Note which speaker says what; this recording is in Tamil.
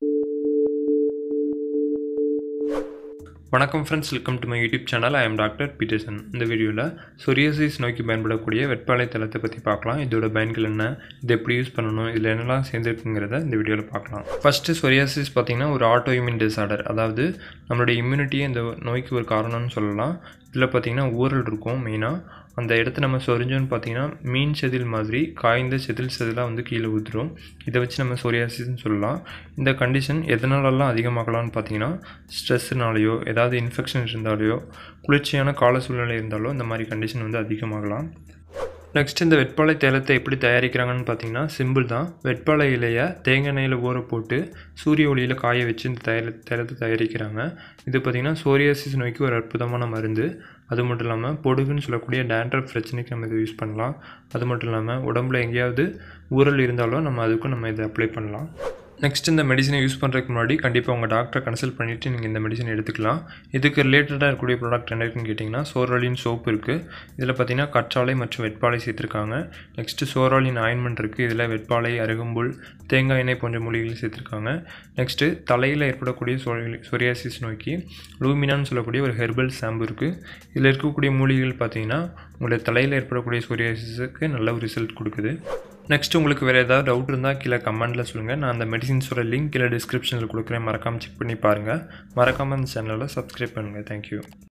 Speaker 1: வணக்கம் friends welcome to my YouTube channel I am doctor Peterson இந்த வீடியோவில் சொரியாசிஸ் நோக்கி பயன்படக்கூடிய வெட்பாலை தளத்தை பற்றி பார்க்கலாம் இதோட பயன்கள் என்ன இது எப்படி யூஸ் பண்ணணும் இதில் என்னெல்லாம் சேர்ந்துருக்குங்கிறத இந்த வீடியோவில் பார்க்கலாம் ஃபஸ்ட்டு சொரியாசிஸ் பார்த்திங்கன்னா ஒரு ஆட்டோ இம்யூன் டிசார்டர் அதாவது நம்மளுடைய இம்யூனிட்டியே இந்த நோய்க்கு ஒரு காரணம்னு சொல்லலாம் இதில் பார்த்திங்கன்னா ஊரல் இருக்கும் மெயினாக அந்த இடத்த நம்ம சொரிஞ்சோன்னு பார்த்தீங்கன்னா மீன் செதில் மாதிரி காய்ந்த செதில் செதிலாக வந்து கீழே ஊற்றுரும் இதை வச்சு நம்ம சொரியாசிஸ்னு சொல்லலாம் இந்த கண்டிஷன் எதனாலலாம் அதிகமாகலாம்னு பார்த்தீங்கன்னா ஸ்ட்ரெஸ்ஸுனாலேயோ ஏதாவது இன்ஃபெக்ஷன் இருந்தாலேயோ குளிர்ச்சியான கால சூழ்நிலை இருந்தாலோ இந்த மாதிரி கண்டிஷன் வந்து அதிகமாகலாம் நெக்ஸ்ட் இந்த வெட்பாலை தைலத்தை எப்படி தயாரிக்கிறாங்கன்னு பார்த்தீங்கன்னா சிம்பிள் தான் வெட்பாலை இலையை தேங்காய் எண்ணெயில் ஊற போட்டு சூரிய ஒளியில் காய வச்சு இந்த தைல தைலத்தை தயாரிக்கிறாங்க இது பார்த்திங்கன்னா சோரியாசிஸ் நோய்க்கு ஒரு அற்புதமான மருந்து அது மட்டும் இல்லாமல் பொடுகுன்னு சொல்லக்கூடிய டேண்ட்ரஃப் பிரச்சனைக்கு நம்ம இதை யூஸ் பண்ணலாம் அது மட்டும் இல்லாமல் உடம்புல எங்கேயாவது ஊரல் இருந்தாலும் நம்ம அதுக்கும் நம்ம இதை அப்ளை பண்ணலாம் நெக்ஸ்ட் இந்த மெடிசனை யூஸ் பண்ணுறதுக்கு முன்னாடி கண்டிப்பாக உங்கள் டாக்டரை கன்சல்ட் பண்ணிவிட்டு நீங்கள் இந்த மெடிசன் எடுத்துக்கலாம் இதுக்கு ரிலேட்டடாக இருக்கக்கூடிய ப்ராடக்ட் என்ன இருக்குன்னு கேட்டிங்கன்னா சோராலின் சோப் இருக்குது இதில் பார்த்தீங்கன்னா கற்றாழை மற்றும் வெட்பாலை சேர்த்துருக்காங்க நெக்ஸ்ட்டு சோராலின் ஆயின்மெண்ட் இருக்குது இதில் வெட்பாலை அருகம்புல் தேங்காய் எண்ணெய் போன்ற மூலிகைகள் சேர்த்துருக்காங்க நெக்ஸ்ட்டு தலையில் ஏற்படக்கூடிய சொரி சொரியாசிஸ் நோக்கி லூமினான்னு சொல்லக்கூடிய ஒரு ஹெர்பல் ஷாம்பு இருக்குது இதில் இருக்கக்கூடிய மூலிகைகள் பார்த்தீங்கன்னா உங்களுடைய தலையில் ஏற்படக்கூடிய சொரியாசிஸுக்கு நல்ல ஒரு ரிசல்ட் கொடுக்குது நெக்ஸ்ட் உங்களுக்கு வேறு ஏதாவது டவுட் இருந்தால் கீழே கமெண்ட்டில் சொல்லுங்கள் நான் அந்த மெடிசின்ஸோட லிங்க் கீழே டிஸ்கிரிப்ஷனில் கொடுக்குறேன் மறக்காமல் செக் பண்ணி பாருங்கள் மறக்காமல் அந்த சேனலை சப்ஸ்கிரைப் பண்ணுங்கள் தேங்க்யூ